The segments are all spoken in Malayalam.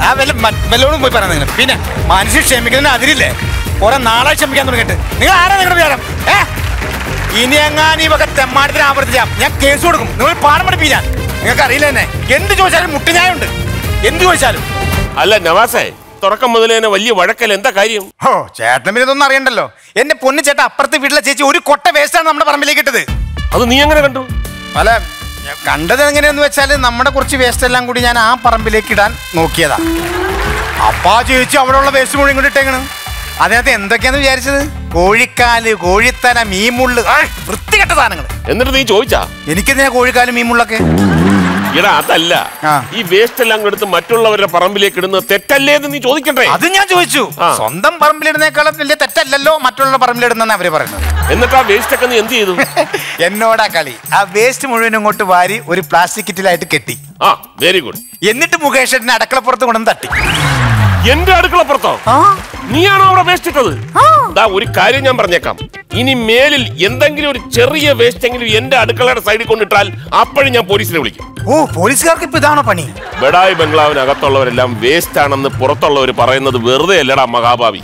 ആ വല്ല മ- വല്ലോടും പോയി പറയുന്നത് പിന്നെ മനുഷ്യൻ ക്ഷമിക്കുന്നതിന് അതിരില്ലേ കുറെ നാളെ ക്ഷമിക്കാൻ തുടങ്ങിയിട്ട് നിങ്ങൾ ആരാ നിങ്ങളുടെ വിചാരം ഏ ഇനി എങ്ങാനും ഈ വക തെമ്മാടത്തിന് ആവർത്തിച്ചാൽ ഞാൻ കേസ് കൊടുക്കും നിങ്ങൾ പാഠം പഠിപ്പിക്കാൻ നിങ്ങൾക്ക് അറിയില്ല തന്നെ എന്ത് ചോദിച്ചാലും മുട്ടുഞായുണ്ട് എന്ത് ചോദിച്ചാലും അല്ല നവാസേ തുടക്കം മുതലേ തന്നെ വലിയ വഴക്കല്ല എന്താ കാര്യം ഓ ചേട്ടൻ പിന്നെ ഇതൊന്നും അറിയണ്ടല്ലോ എന്റെ പൊന്നു ചേട്ടൻ അപ്പുറത്തെ വീട്ടിലെ ചേച്ചി ഒരു കൊട്ട വേസ്റ്റാണ് നമ്മുടെ പറമ്പിലേക്ക് ഇട്ടത് അത് നീ എങ്ങനെ കണ്ടു അല്ല ഞാൻ കണ്ടത് എങ്ങനെയാന്ന് വെച്ചാൽ നമ്മുടെ കുറച്ച് വേസ്റ്റ് എല്ലാം കൂടി ഞാൻ ആ പറമ്പിലേക്ക് ഇടാൻ നോക്കിയതാ അപ്പാ ചേച്ചി അവിടെ ഉള്ള വേസ്റ്റ് മുഴുവൻ കൊണ്ട് ഇട്ടേക്കണ് അതിനകത്ത് എന്തൊക്കെയാന്ന് വിചാരിച്ചത് കോഴിക്കാല് കോഴിത്തല മീമുള്ള് ആ, വൃത്തികെട്ട സാധനങ്ങൾ എന്നിട്ട് നീ ചോദിച്ചാ എനിക്കെന്തിനാ കോഴിക്കാല് മീമുള്ളൊക്കെ എടാ അതല്ല ആ. ഈ വേസ്റ്റ് എല്ലാം കൂടെ എടുത്ത് മറ്റുള്ളവരുടെ പറമ്പിലേക്ക് ഇടുന്നത് തെറ്റല്ലേ എന്ന് നീ ചോദിക്കണ്ടേ അത് ഞാൻ ചോദിച്ചു ആ. സ്വന്തം പറമ്പിലിടുന്നേക്കാളും വലിയ തെറ്റല്ലല്ലോ മറ്റുള്ള പറമ്പിലിടുന്നെന്ന് അവര് പറയുന്നത് എന്നിട്ട് ആ വേസ്റ്റ് ഒക്കെ നീ എന്ത് ചെയ്തു എന്നോടാ കളി ആ വേസ്റ്റ് മുഴുവൻ ഇങ്ങോട്ട് വാരി ഒരു പ്ലാസ്റ്റിക് കിറ്റിലായിട്ട് കെട്ടി ആ വെരി ഗുഡ് എന്നിട്ട് മുകേഷ് ഏട്ടനെ അടക്കളപ്പുറത്ത് കൊണ്ടുവന്ന് തട്ടി എന്റെ അടുക്കളപ്പുറത്തോ നീയാണോ അവിടെ വേസ്റ്റ് ഇട്ടത് ദാ ഒരു കാര്യം ഞാൻ പറഞ്ഞേക്കാം ഇനി മേലിൽ എന്തെങ്കിലും ഒരു ചെറിയ വേസ്റ്റ് എങ്കിലും എന്റെ അടുക്കളയുടെ സൈഡിൽ കൊണ്ടിട്ടാൽ അപ്പോഴും ഞാൻ പോലീസിനെ വിളിക്കും ഓ പോലീസുകാർക്ക് ഇപ്പൊ ഇതാണോ പണി ബഡായി ബംഗ്ലാവിനകത്തുള്ളവരെല്ലാം വേസ്റ്റ് ആണെന്ന് പുറത്തുള്ളവർ പറയുന്നത് വെറുതെ അല്ലടാ മഹാഭാവി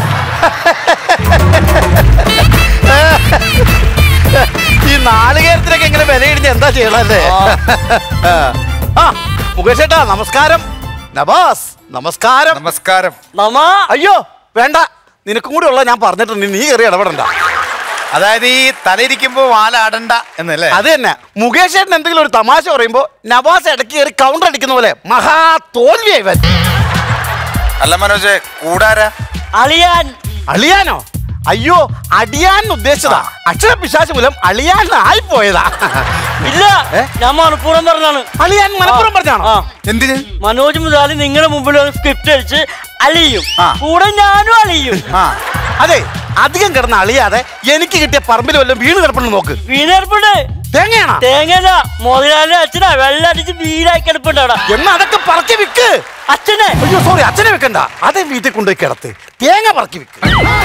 ഈ നാളികേരത്തിനൊക്കെ ഇങ്ങനെ വിലയിടിഞ്ഞ് എന്താ ചെയ്യണല്ലേ ആ മുകേഷ് ഏട്ടാ നമസ്കാരം നവാസ് നമസ്കാരം നമസ്കാരം മാമാ അയ്യോ വേണ്ട നിനക്കും കൂടി ഉള്ള ഞാൻ പറഞ്ഞിട്ടുണ്ട് നീ കയറി ഇടപെടണ്ട അതായത് ഈ തലയിരിക്കുമ്പോ വാലാടണ്ട എന്നല്ലേ അത് തന്നെ മുകേഷ് ഏട്ടൻ എന്തെങ്കിലും ഒരു തമാശ പറയുമ്പോ നവാസ് ഇടയ്ക്ക് കയറി കൗണ്ടർ അടിക്കുന്ന പോലെ മഹാ തോൽവിയായി ഇവൻ അല്ല മനോജ് കൂടാരാ അളിയാൻ അളിയാനോ അയ്യോ അടിയാൻ ഉദ്ദേശിച്ചതാ അക്ഷര പിശാച് മൂലം അളിയാൻ ആയിപ്പോയതാ ഇല്ല ഏ? ഞാൻ മനഃപൂർവ്വം പറഞ്ഞാണ് അളിയാൻ മലപ്പുറം പറഞ്ഞാണോ ആ എന്തിന് മനോജ് മുതലാളി നിങ്ങളുടെ മുമ്പിൽ ഒരു സ്ക്രിപ്റ്റ് അടിച്ച് അലിയും ആ. കൂടെ ഞാനും അലിയും ആ അതെ അധികം കിടന്ന് അളിയാതെ എനിക്ക് കിട്ടിയ പറമ്പിൽ വല്ലതും വീണ് കിടപ്പുണ്ട് നോക്ക് വീണേർപ്പുണ്ട് തേങ്ങയാണോ തേങ്ങല്ല മുതലാളിയുടെ അച്ഛനാ വെള്ളം അടിച്ച് വീടായി കിടപ്പുണ്ട് അവിടെ എന്നാ അതൊക്കെ പറക്കി വിക്ക് അച്ഛനെ അയ്യോ സോറി അച്ഛനെ വെക്കണ്ട അതേ വീട്ടിൽ കൊണ്ടുപോയി കിടത്ത് തേങ്ങ പറക്കി വിക്ക്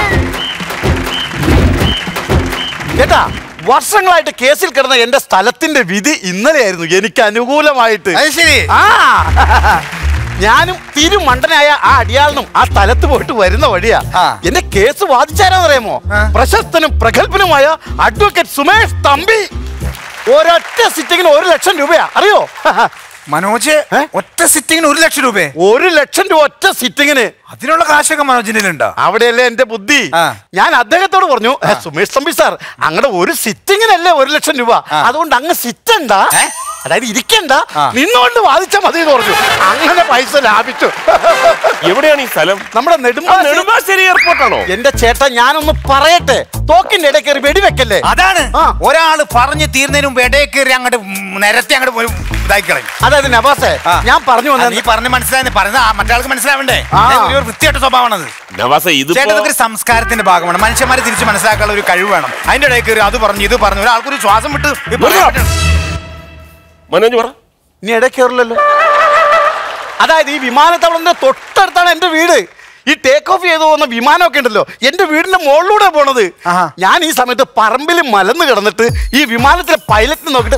കേട്ടാ വർഷങ്ങളായിട്ട് കേസിൽ കിടന്ന എന്റെ സ്ഥലത്തിന്റെ വിധി ഇന്നലെയായിരുന്നു എനിക്ക് അനുകൂലമായിട്ട് അത് ശരി ആ ഞാനും തിരുമണ്ടനായ ആ അടിയാളിനും ആ സ്ഥലത്ത് പോയിട്ട് വരുന്ന വഴിയാ ആ. എന്റെ കേസ് വാദിച്ചാരാന്നറിയാമോ ആ. പ്രശസ്തനും പ്രഗത്ഭനുമായ അഡ്വക്കേറ്റ് സുമേഷ് തമ്പി ഒരൊറ്റ സിറ്റിങ്ങിന് ഒരു ലക്ഷം രൂപയാ അറിയോ മനോജ് ഏ? ഒറ്റ സിറ്റിങ്ങിന് ഒരു ലക്ഷം രൂപ ഒരു ലക്ഷം രൂപ ഒറ്റ സിറ്റിങ്ങിന് അതിനുള്ള കാശൊക്കെ മനോജിന്റെ ഉണ്ടോ അവിടെയല്ലേ എന്റെ ബുദ്ധി ആ. ഞാൻ അദ്ദേഹത്തോട് പറഞ്ഞു "ഏ, സുമേഷ് തമ്പി സാർ അങ്ങടെ ഒരു സിറ്റിങ്ങിനല്ലേ ഒരു ലക്ഷം രൂപ ആ. അതുകൊണ്ട് അങ്ങ് സിറ്റണ്ട ഏ? അതായത് ഇരിക്കണ്ട ആ. നിന്നുകൊണ്ട് വാദിച്ചാൽ മതി എന്ന് പറഞ്ഞു അങ്ങനെ പൈസ ലാഭിച്ചു എവിടെയാണ് ഈ സ്ഥലം നമ്മുടെ ആ, നെടുമ്പാശ്ശേരി നെടുമ്പാശ്ശേരി എയർപോർട്ടാണോ എന്റെ ചേട്ടൻ ഞാനൊന്ന് പറയട്ടെ തോക്കിന്റെ ഇടയിൽ കയറി വെടിവെക്കല്ലേ അതാണ് ആ. ഒരാള് പറഞ്ഞു തീർന്നതിന് മുമ്പ് ഇടയിൽ കയറി അങ്ങോട്ട് നിരത്തി അങ്ങോട്ട് പോയി ഇതാക്കി കളയും അതായത് നവാസെ ആ. ഞാൻ പറഞ്ഞു ആ, നീ വന്നത് പറഞ്ഞ് മനസ്സിലായി പറഞ്ഞ മറ്റാൾക്ക് മനസ്സിലാവണ്ടേ ആ. ഏ, ഒരു വൃത്തിയായിട്ട് സ്വഭാവമാണത് നവാസ ഇതിപ്പോ ചേട്ടൻ ഇതൊക്കെ ഒരു സംസ്കാരത്തിന്റെ ഭാഗമാണ് മനുഷ്യന്മാരെ തിരിച്ച് മനസ്സിലാക്കാനുള്ള ഒരു കഴിവ് വേണം അതിന്റെ ഇടയിൽ കയറി അത് പറഞ്ഞു ഇത് പറഞ്ഞു ഒരാൾക്കൊരു ശ്വാസം വിട്ട് ഇത് പറയാൻ നിർത്തണം. പറ്റണം. മനോജ് പറ ഇനി ഇടയിൽ കയറില്ലല്ലോ അതായത് ഈ വിമാനത്താവളത്തിന്റെ തൊട്ടടുത്താണ് എന്റെ വീട് ഈ ടേക്ക് ഓഫ് ചെയ്തു പോകുന്ന വിമാനമൊക്കെ ഉണ്ടല്ലോ എന്റെ വീടിന്റെ മുകളിലൂടെ പോണത് ആഹാ. ഞാൻ ഈ സമയത്ത് പറമ്പിൽ മലന്ന് കിടന്നിട്ട് ഈ വിമാനത്തിലെ പൈലറ്റിനെ നോക്കിട്ട്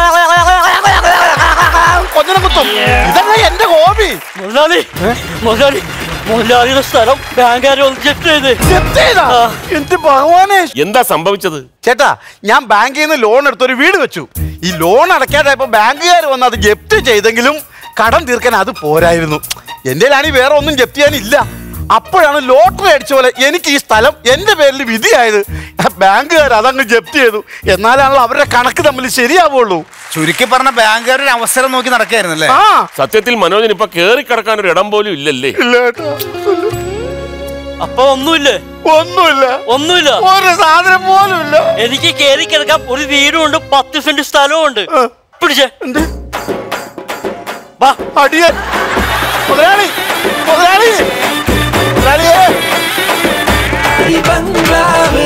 കൊഞ്ഞനം കുത്തും ഇതല്ല എന്റെ ഹോബി മുതലാളി മുതലാളി മുതലാളിയുടെ സ്ഥലം ബാങ്കുകാർ ഒന്ന് ചെക്ക് ചെയ്ത് ആ. എന്റെ ഭഗവാനെ എന്താ സംഭവിച്ചത് ചേട്ടാ ഞാൻ ബാങ്കിൽ നിന്ന് ലോൺ എടുത്തൊരു വീട് വെച്ചു ഈ ലോൺ അടയ്ക്കാതായപ്പോ ബാങ്കുകാർ വന്ന് അത് ജപ്തി ചെയ്തെങ്കിലും കടം തീർക്കാൻ അത് പോരായിരുന്നു എന്റെ ആണെങ്കിൽ വേറെ ഒന്നും ജപ്തി ചെയ്യാനില്ല അപ്പോഴാണ് ലോട്ടറി അടിച്ച പോലെ എനിക്ക് ഈ സ്ഥലം എന്റെ പേരിൽ വിധിയായത് ബാങ്കുകാർ അതങ്ങ് ജപ്തി ചെയ്തു എന്നാലാണല്ലോ അവരുടെ കണക്ക് തമ്മിൽ ശരിയാവുള്ളൂ ചുരുക്കി പറഞ്ഞ ബാങ്കുകാർ ഒരു അവസരം നോക്കി നടക്കായിരുന്നു അല്ലേ ആ സത്യത്തിൽ മനോജിന് ഇപ്പൊ കേറി കിടക്കാൻ ഒരു ഇടം പോലും ഇല്ലല്ലേ ഇല്ല കേട്ടോ അപ്പൊ ഒന്നുമില്ലേ ഒന്നുമില്ല ഒന്നുമില്ല ഒരു സാധനം പോലും ഇല്ല എനിക്ക് കയറി കിടക്കാൻ ഒരു വീടും ഉണ്ട് പത്ത് സെന്റ് സ്ഥലവും ഉണ്ട് ആ. പിടിച്ചേ എന്ത് വാ അടിയൻ മുതലാളി മുതലാളി മുതലാളിയേ ബംഗ്ലാവ്